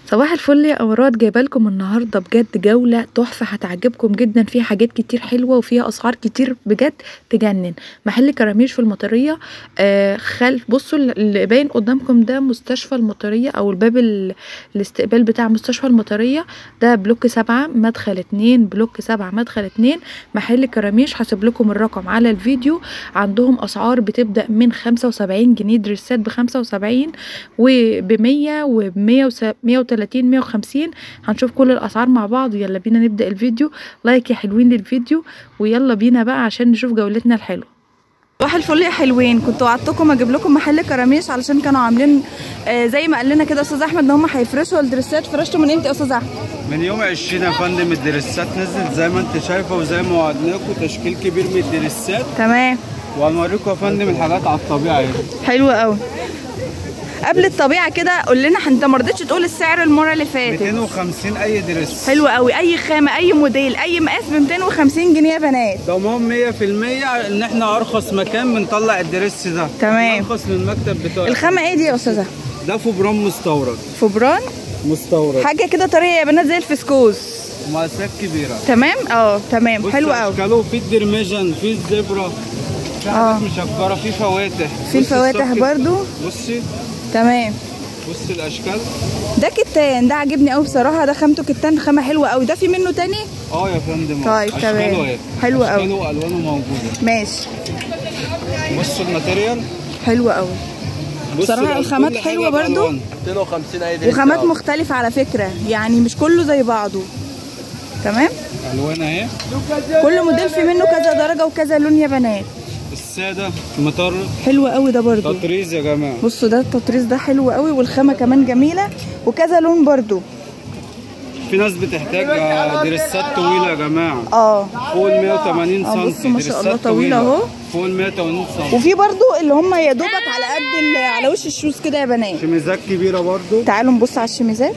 صباح الفل يا امارات جايبه لكم النهارده بجد جوله تحفه هتعجبكم جدا فيها حاجات كتير حلوه وفيها اسعار كتير بجد تجنن محل كراميش في المطريه آه خلف بصوا اللي باين قدامكم ده مستشفى المطريه او الباب ال- الاستقبال بتاع مستشفى المطريه ده بلوك سبعة مدخل اتنين بلوك سبعة مدخل اتنين محل كراميش هسيب لكم الرقم على الفيديو عندهم اسعار بتبدا من خمسة وسبعين جنيه دريسات بخمسة وسبعين وبمية وبمية مية وتلاتين مية وخمسين هنشوف كل الأسعار مع بعض يلا بينا نبدأ الفيديو لايك يا حلوين للفيديو ويلا بينا بقى عشان نشوف جولتنا الحلوة صباح الفل يا حلوين كنت وعدتكم اجيب لكم محل كراميش علشان كانوا عاملين آه زي ما قال لنا كده استاذ احمد ان هم هيفرشوا الدريسات فرشتوا من امتى يا استاذ احمد من يوم 20 يا فندم الدريسات نزلت زي ما انت شايفه وزي ما وعدناكم تشكيل كبير من الدريسات تمام وهنوريكم يا فندم الحاجات على الطبيعه اهي حلو قوي قبل الطبيعه كده قول لنا انت ما رضيتش تقول السعر المره اللي فاتت 250 اي دريس حلو قوي اي خامه اي موديل اي مقاس ب 250 جنيه يا بنات ضمان 100% ان احنا ارخص مكان بنطلع الدريس ده تمام. ارخص من المكتب بتاعي الخامه ايه دي يا استاذه ده فبران مستورد فبران مستورد حاجه كده طريه يا بنات زي الفسكوس مقاسات كبيره تمام اه تمام بص حلو قوي اشكاله في الدرمجن في الزبره في اه. حاجات مشجره في فواتح في بص الفواتح السوكت. برضو. بصي تمام بص الاشكال ده كتان ده عاجبني قوي بصراحه ده خامته كتان خامه حلوه قوي ده في منه تاني اه يا فندم طيب، أشكاله تمام. اهي. حلو قوي. اشكاله والوانه موجوده ماشي بصوا الماتيريال حلو قوي بصوا بصراحة كل الخامات حاجة حلوة برضو. بألوان. 250 اي دريس وخامات أهو. مختلفه على فكره يعني مش كله زي بعضه تمام الوان اهي كل موديل في منه كذا درجه وكذا لون يا بنات الساده مطر حلو قوي ده برضو تطريز يا جماعه بصوا ده التطريز ده حلو قوي والخامه كمان جميله وكذا لون برضو في ناس بتحتاج دريسات طويله يا جماعه اه فوق ال 180 آه، سم بصوا ما شاء الله دريسات طويلة أهو. فوق ال 180 سم وفي برضو اللي هم يا دوبك على قد ال- على وش الشوز كده يا بنات شميزات كبيره برضو تعالوا نبص على الشميزات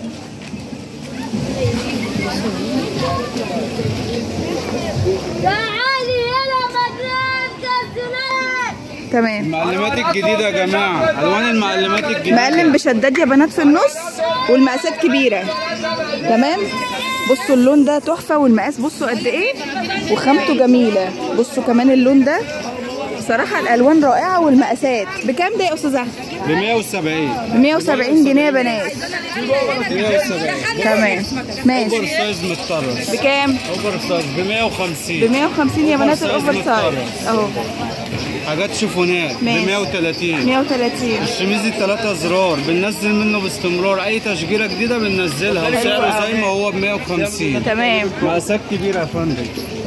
تعالي يلا مدرسة السنان تمام المعلمات الجديده يا جماعه الوان المعلمات الجديده مقلم بشداد يا بنات في النص والمقاسات كبيره تمام بصوا اللون ده تحفه والمقاس بصوا قد ايه وخامته جميله بصوا كمان اللون ده بصراحه الالوان رائعه والمقاسات بكام ده يا استاذ احمد ب 170 ب 170 جنيه يا بنات 170 تمام اوفر ماشي سايز متطرز بكام اوفر سايز ب ب 150 150 يا بنات الاوفر سايز اهو حاجات شيفونات ب ماشي. 130 130 الشميز التلاتة زرار بننزل منه باستمرار اي تشجيره جديده بننزلها وسعره زي ما هو ب 150 تمام مقاسات كبيره يا فندم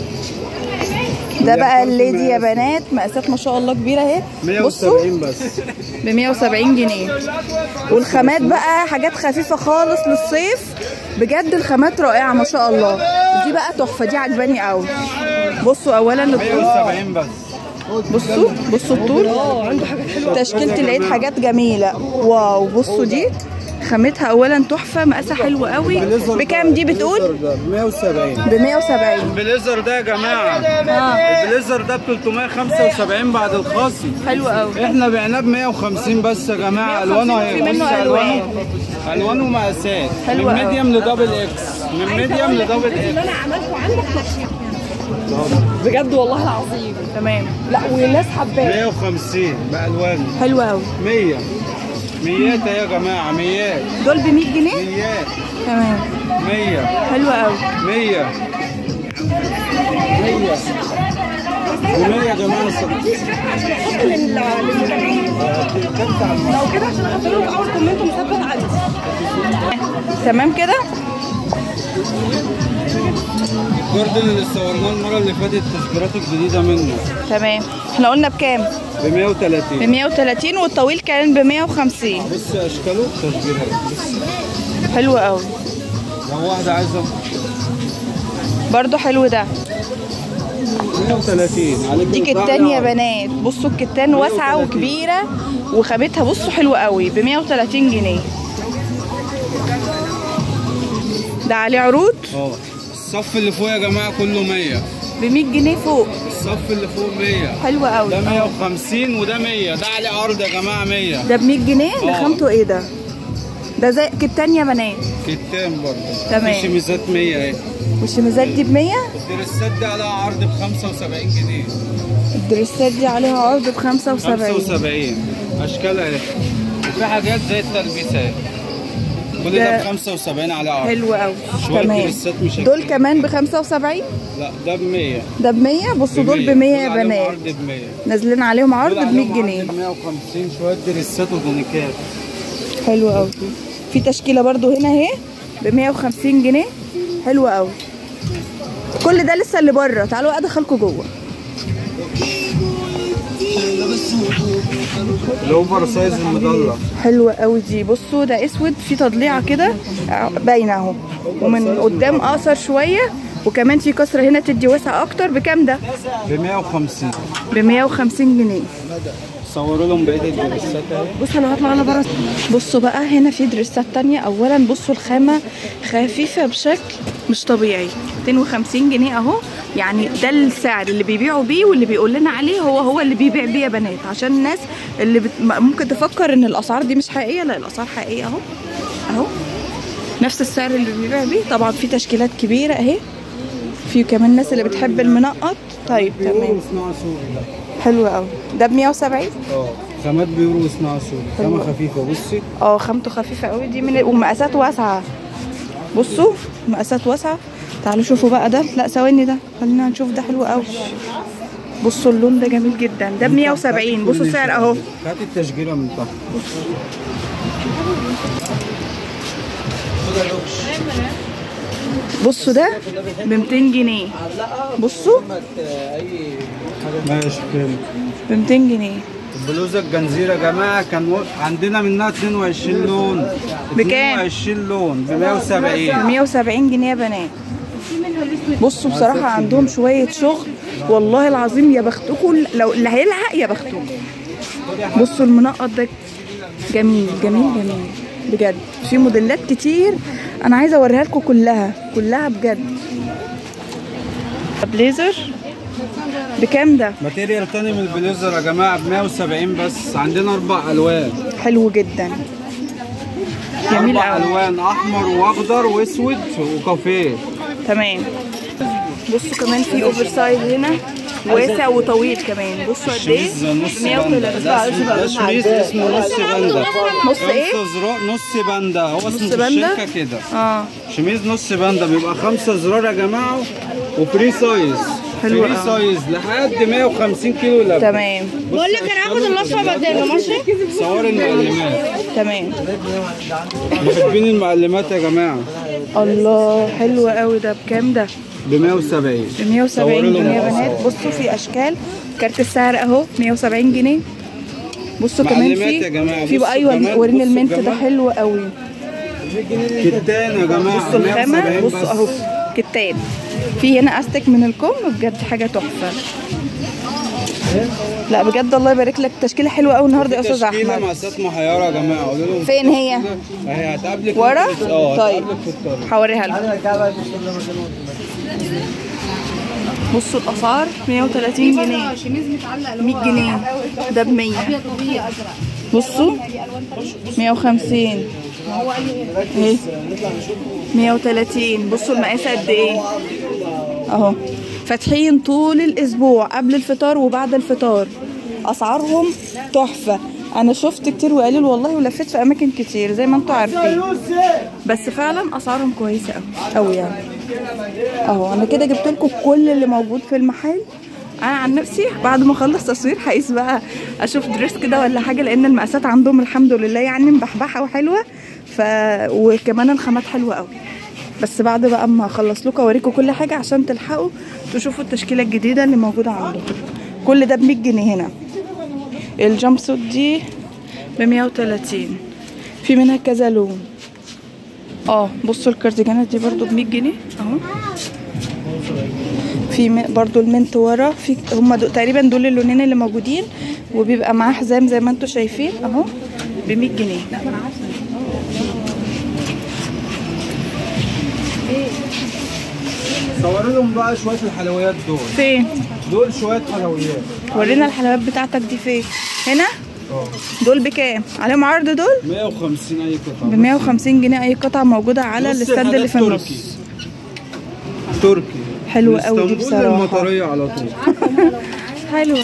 ده بقى الليدي يا بنات مقاسات ما شاء الله كبيره اهي بصوا 170 بس ب 170 جنيه والخامات بقى حاجات خفيفه خالص للصيف بجد الخامات رائعه ما شاء الله دي بقى تحفه دي عجباني قوي بصوا اولا الطول 170 بس بصوا بصوا الطول تشكيله العيد حاجات جميله واو بصوا دي خامتها اولا تحفه مقاسها حلو قوي بكام دي بتقول 170 ب 170 البليزر ده يا جماعه البليزر ده ب 375 بعد الخاصي حلو قوي احنا بعناه ب 150 بس يا جماعه الوانه في اهي منه بص ألوان. الوانه الوانه مقاسات حلو من أوي. ميديوم لدبل اكس من ميديوم لدبل اكس بجد والله العظيم تمام لا والناس حباه 150 بالوانه حلو قوي 100 ميات اهي يا جماعه ميات دول ب 100 جنيه ميات تمام 100 حلو قوي 100 100 100 يا جماعه لو كده عشان احط له في اول كومنت مثبت عندي تمام كده جوردن اللي صورناه المره اللي فاتت التشجيرات الجديده منه تمام احنا قلنا بكام ب ب 130 130 والطويل كان ب 150 بص اشكاله تشجيرات بص حلو قوي لو واحده عايزه برضو حلو ده 130 عليك دي كتان يا بنات بصوا الكتان واسعه وكبيره وخامتها بصوا حلوه قوي ب 130 جنيه ده عليه عروض اه الصف اللي فوق يا جماعه كله 100 ب 100 جنيه فوق الصف اللي فوق 100 حلو قوي ده 150 وده 100 ده عليه عرض يا جماعه 100 ده ب 100 جنيه ده آه. خامته ايه ده ده زي كتان يا بنات كتان برضه تمام. في شميزات 100 اهي والشميزات دي ب 100 الدرسات دي عليها عرض ب 75 جنيه الدريسات دي عليها عرض ب 75 75 اشكالها اهي وفي حاجات زي التلبيسه اهي كل ده ده ب 75 على عرض حلو قوي شوية تمام دريسات مشكلة. دول كمان ب 75 لا ده ب 100 ده ب 100 بصوا دول ب 100 يا دول عليهم بنات عرض ب 100 نازلين عليهم عرض دول ب 100 عليهم عرض جنيه ب 150 شويه دريسات ودونيكات حلو قوي في تشكيله برضو هنا اهي ب 150 جنيه حلو قوي كل ده لسه اللي بره تعالوا بقى ادخلكم جوه الاوفر سايز المضلع حلوه قوي دي بصوا ده اسود في تضليعه كده باينه اهو ومن قدام اقصر شويه وكمان في كسره هنا تدي وسع اكتر بكام ده ب 150 ب 150 جنيه صوروا لهم بقيه الدريسات اهي بصوا انا هطلع على بره بصوا بقى هنا في دريسات تانية اولا بصوا الخامة خفيفة بشكل مش طبيعي 250 جنيه اهو يعني ده السعر اللي بيبيعوا بيه واللي بيقول لنا عليه هو هو اللي بيبيع بيه يا بنات عشان الناس اللي بت... ممكن تفكر ان الاسعار دي مش حقيقية لا الاسعار حقيقية اهو اهو نفس السعر اللي بيبيع بيه طبعا في تشكيلات كبيرة اهي في كمان الناس اللي بتحب المنقط طيب تمام وصناعه سوري ده حلو قوي ده ب 170 اه خامات بيورو وصناعه سوري خامه خفيفه بصي اه خامته خفيفه قوي دي من ومقاسات واسعه بصوا مقاسات واسعه تعالوا شوفوا بقى ده لا ثواني ده خلينا نشوف ده حلو قوي بصوا اللون ده جميل جدا ده ب 170 بصوا السعر اهو هات التشجيره من تحت بصوا ده ب 200 جنيه بصوا ماشي فهمت ب 200 جنيه البلوزه الجنزيره يا جماعه كان و... عندنا منها 22 لون بكام؟ 22 لون ب 170 170 جنيه يا بنات بصوا بصراحة عندهم شوية شغل والله العظيم يا بختكم لو اللي هيلحق يا بختكم بصوا المنقط ده جميل جميل جميل بجد في موديلات كتير انا عايزة اوريها لكم كلها كلها بجد بليزر بكام ده ماتيريال تاني من البليزر يا جماعه ب 170 بس عندنا اربع الوان حلو جدا جميل اربع قوي الوان احمر واخضر واسود وكافيه تمام بصوا كمان في اوفر سايز هنا واسع وطويل كمان بصوا قد ايه شميز نص 130 باندا ده شميز اسمه نص باندا نص ايه؟ خمسة زرار نص باندا هو اسمه في باندا؟ الشركه كده اه شميز نص باندا بيبقى خمسة زرار يا جماعه وفري سايز حلو فري أوي. سايز لحد 150 كيلو لب تمام بقول لك انا هاخد الاصفر بداله ماشي صور المعلمات تمام محبين المعلمات يا جماعه الله حلو قوي ده بكام ده ب 170 ب 170 صوروا لهم جنيه يا الأسعار. بنات بصوا في اشكال كارت السعر اهو 170 جنيه بصوا كمان معلمات في يا جماعة، في بصوا بقى ايوه كمان، وريني بصوا المنت ده كمان. حلو قوي كتان يا جماعه بصوا الخامة 170 بصوا بس. اهو كتان في هنا استك من الكم بجد حاجة تحفة لا بجد الله يبارك لك تشكيلة حلوة قوي النهارده يا استاذ تشكيله احمد مقاسات محيره يا جماعه قولوا لهم فين هي؟ اهي هتقابلك ورا؟ وانت بت- اه طيب. هتقابلك في الطريق هوريها لكم بصوا الاسعار 130 جنيه 100 جنيه ده ب 100 بصوا 150 اهي 130 بصوا المقاس قد ايه اهو فاتحين طول الاسبوع قبل الفطار وبعد الفطار اسعارهم تحفه انا شفت كتير وقليل والله ولفيت في اماكن كتير زي ما انتم عارفين بس فعلا اسعارهم كويسه قوي قوي يعني اهو انا كده جبت لكم كل اللي موجود في المحل انا عن نفسي بعد ما اخلص تصوير هقيس بقى اشوف دريس كده ولا حاجه لان المقاسات عندهم الحمد لله يعني مبحبحه وحلوه ف وكمان الخامات حلوه قوي بس بعد بقى اما اخلص لكم اوريكم كل حاجه عشان تلحقوا تشوفوا التشكيله الجديده اللي موجوده عندهم كل ده ب 100 جنيه هنا الجامب سوت دي ب 130 في منها كذا لون اه بصوا الكارديجانات دي برضو ب 100 جنيه اهو في م- برضو المنت ورا في هم دو تقريبا دول اللونين اللي موجودين وبيبقى معاه حزام زي ما انتم شايفين اهو ب 100 جنيه صوروا لهم بقى شويه الحلويات دول فين دول شويه حلويات ورينا الحلويات بتاعتك دي فين هنا دول بكام عليهم عرض دول 150 اي قطعه ب 150 جنيه اي قطعه موجوده على بص الستاند اللي في حاجات النص تركي حلوة قوي دي من اسطنبول بصراحة. للمطريه على طول حلوه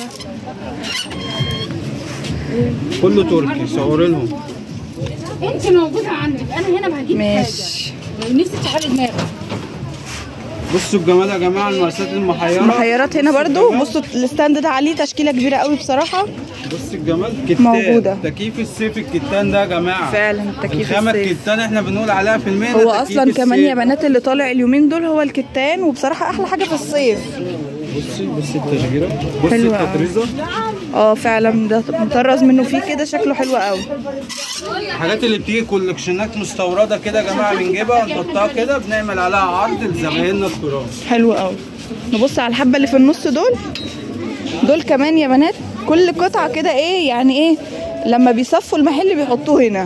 كله تركي صورينهم انت موجوده عندك انا هنا بهجيب ماشي حاجه نفسي تشغلي دماغك بصوا الجمال يا جماعه المقاسات المحيره محيرات هنا برضو بصوا الستاند ده عليه تشكيله كبيره قوي بصراحه بص الجمال كتان موجودة. تكييف الصيف الكتان ده يا جماعه فعلا تكييف الخامة الصيف الكتان احنا بنقول عليها في المهنه هو تكييف اصلا كمان يا الصيف. بنات اللي طالع اليومين دول هو الكتان وبصراحه احلى حاجه في الصيف بصي بصي التشجيره بصي حلوة أوي. التطريزه اه فعلا ده مطرز منه فيه كده شكله حلو قوي الحاجات اللي بتيجي كولكشنات مستورده كده يا جماعه بنجيبها ونحطها كده بنعمل عليها عرض لزبايننا الكرام حلو قوي نبص على الحبه اللي في النص دول دول كمان يا بنات كل قطعه كده ايه يعني ايه لما بيصفوا المحل بيحطوه هنا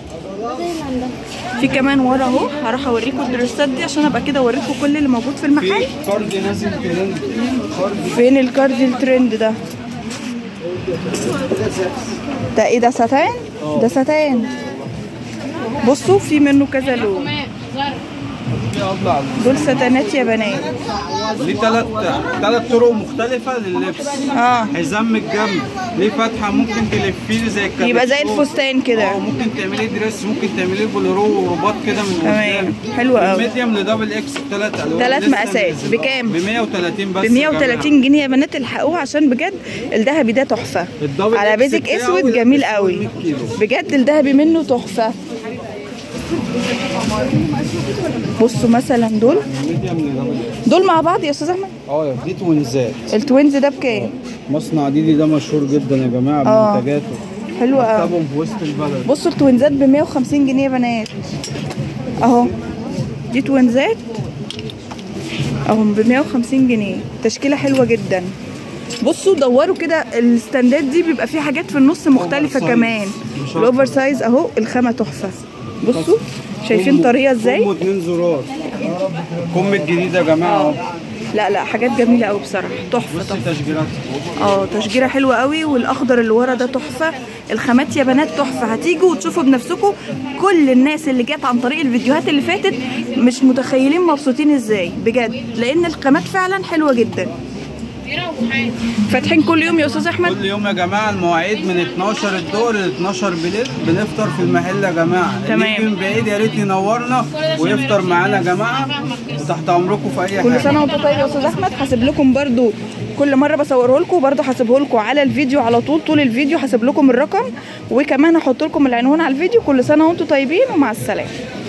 في كمان ورا اهو هروح اوريكم الدرسات دي عشان ابقى كده اوريكم كل اللي موجود في المحل في كارد نازل ترند كارد فين الكارد الترند ده ده ايه ده ستان ده ستان بصوا في منه كذا لون في اضلع دول ستانات يا بنات ليه ثلاث ثلاث طرق مختلفه لللبس اه حزام من الجنب ليه فتحه ممكن تلفيه زي الكابتشو يبقى زي الفستان كده اه ممكن تعمليه دريس ممكن تعمليه بوليرو ورباط كده من تمام. قدام حلو قوي. ميديوم لدبل اكس بثلاث الوان تلات لسه مقاسات. نازل. بكام؟ ب 130 بس ب 130 جنيه يا بنات الحقوه عشان بجد الذهبي ده تحفه الدبل على إكس بيزك بتاعه اسود يلبس جميل فوق قوي 100 كيلو. بجد الذهبي منه تحفه بصوا مثلا دول ميديوم لدبل اكس دول مع بعض يا استاذ احمد اه دي توينزات التوينز ده بكام مصنع ديدي ده مشهور جدا يا جماعه اه. بمنتجاته حلو قوي مكتبهم في وسط البلد بصوا التوينزات ب 150 جنيه يا بنات اهو دي توينزات اهو ب 150 جنيه تشكيله حلوه جدا بصوا دوروا كده الستاندات دي بيبقى فيه حاجات في النص مختلفه سايز. كمان مش أكتر. الاوفر سايز اهو الخامه تحفه بصوا شايفين كم- طريقه ازاي كم اتنين زرار كم الجديد يا جماعه اهو لا لا حاجات جميله قوي بصراحه تحفه بصي تحفه تشجيرات اه تشجيره حلوه قوي والاخضر اللي ورا ده تحفه الخامات يا بنات تحفه هتيجوا وتشوفوا بنفسكم كل الناس اللي جت عن طريق الفيديوهات اللي فاتت مش متخيلين مبسوطين ازاي بجد لان الخامات فعلا حلوه جدا فاتحين كل يوم يا استاذ احمد كل يوم يا جماعه المواعيد من 12 الظهر ل 12 بالليل بنفطر في المحل يا جماعه اللي تمام. يجي من بعيد يا ريت ينورنا ويفطر معانا يا جماعه وتحت امركم في اي كل حاجه سنه وانتم طيب يا استاذ احمد هسيب لكم برضو كل مره بصوره لكم برضو هسيبه لكم على الفيديو على طول طول الفيديو هسيب لكم الرقم وكمان هحط لكم العنوان على الفيديو كل سنه وانتم طيبين ومع السلامه